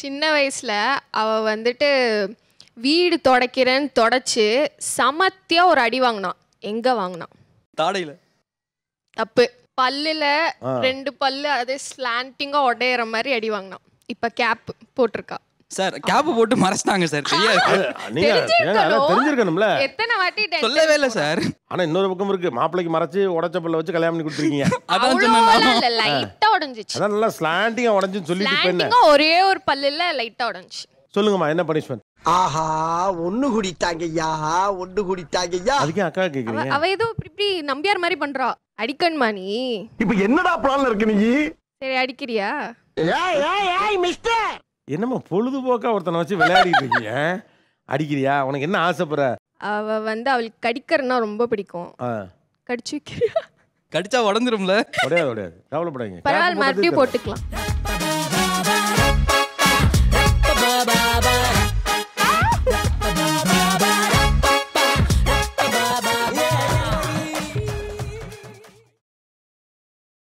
சின்ன வயசுல அவ வந்துட்டு வீடு தொடக்கிறேன்னு தொடச்சு சமத்தியா ஒரு அடி வாங்கினான் எங்க வாங்கினான் தாடையில தப்பு பல்லுல ஆ. ரெண்டு பல்லு அதே ஸ்லாண்டிங்கா உடையிற மாதிரி அடி வாங்கினான் இப்ப கேப் போட்டிருக்கா சார் கேப் போட்டு மறைச்சிட்டாங்க சார் தெரியாது நீங்க ஏங்க, அதெல்லாம் தெரிஞ்சிருக்கணும்ல எத்தனை வாட்டி tension சொல்லவே இல்லை சார் ஆனா இன்னொரு பக்கம் இருக்கு மாப்பிள்ளைக்கு மறைச்சு உடச்ச பல்ல வச்சு கல்யாணம் பண்ணி கொடுத்துருக்கீங்க அதான் அவ்வளோலாம் சொன்னேன் இல்ல லைட்டா உடைஞ்சிச்சு அதான் நல்லா ஸ்லாண்டிங்கா உடஞ்சுன்னு சொல்லிட்டு இப்ப என்ன ஸ்லாண்டிங்கா ஒரே ஒரு பல்லுல லைட்டா உடைஞ்சிச்சு சொல்லுங்கம்மா என்ன பனிஷ்மெண்ட் ஆஹா ஒண்ணு குடித்தாங்கய்யா ஒண்ணு குடித்தாங்கய்யா அதுக்கே அக்கா அவ கேக்குறீங்க அவ ஏதோ இப்படி இப்படி நம்பியார் மாதிரி பண்றா அடிக்கணுமா நீ இப்ப என்னடா பிளான்ல இருக்கு நீ சரி அடிக்கிறியா ஏய் ஏய் ஏய் மிஸ்டர் என்னம்மா பொழுதுபோக்கா ஒருத்தனை வச்சு விளையாடிட்டு இருக்கீங்க அடிக்கிறியா உனக்கு என்ன ஆசைப்படுற அவ வந்து அவளுக்கு கடிக்கிறதுனா ரொம்ப பிடிக்கும் ஆ, கடிச்சு வைக்கிறியா கடிச்சா உடஞ்சிரும்ல உடையாது உடையாது கவலைப்படாதீங்க பரவாயில்ல கேப் மறுபடியும் போட்டது போட்டுக்கலாம்